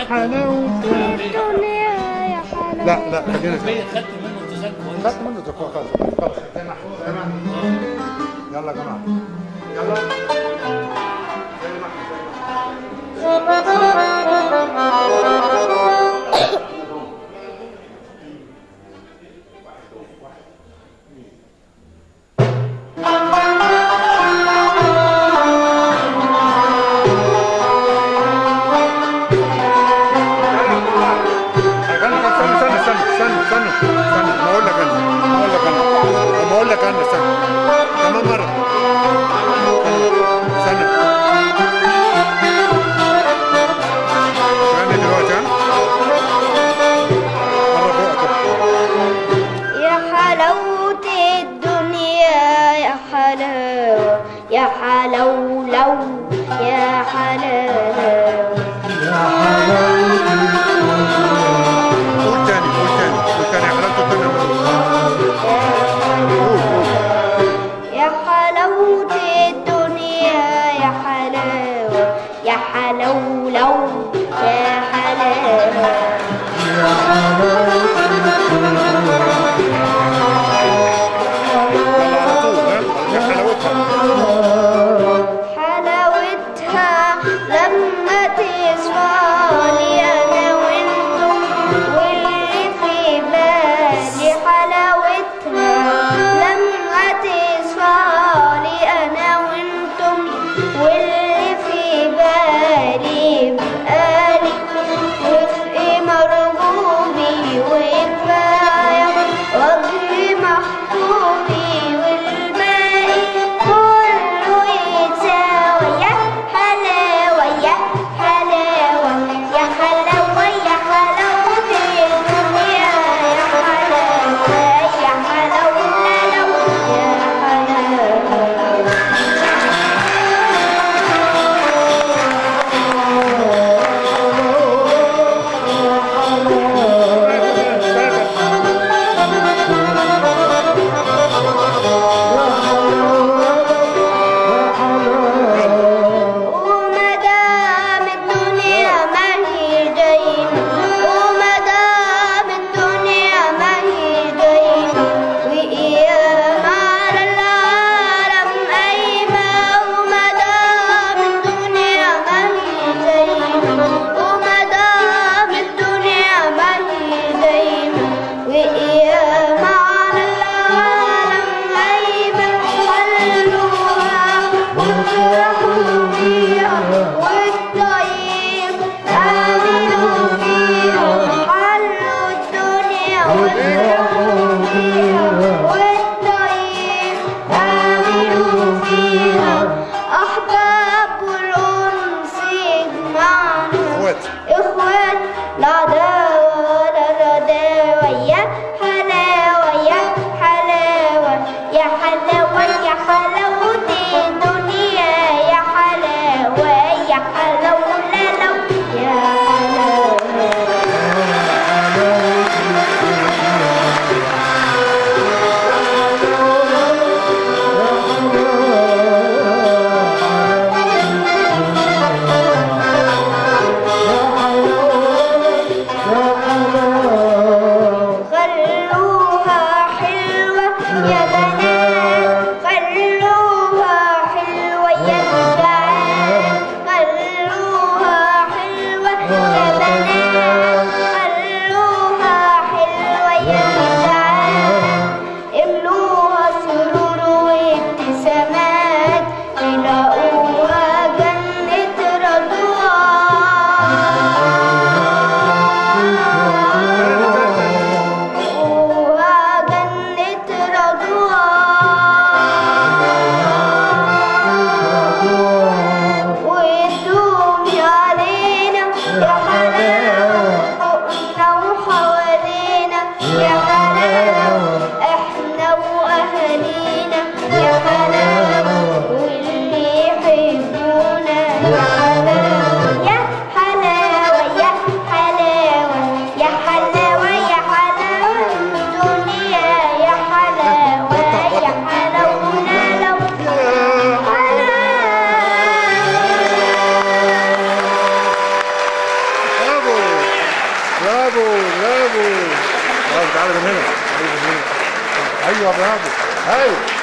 حلاوة الدنيا يا حلاوة لا لا خلينا زي خدت منه انتظار كويس خدت منه زكوة خلاص خلاص زي ما احنا زي ما احنا يلا يا جماعة يلا زي ما احنا زي ما احنا استنى استنى استنى استنى استنى استنى ما اقول لك انا ما اقول لك انا ما اقول لك انا استنى كمان مرة استنى استنى دلوقتي ها مرة فوق كده يا حلاوة الدنيا يا حلاوة يا حلولو يا حلاوة قول تاني قول تاني قول تاني حلاوة الدنيا قول قول برافو برافو برافو تعالى من هنا تعالى من هنا ايوه برافو ايوه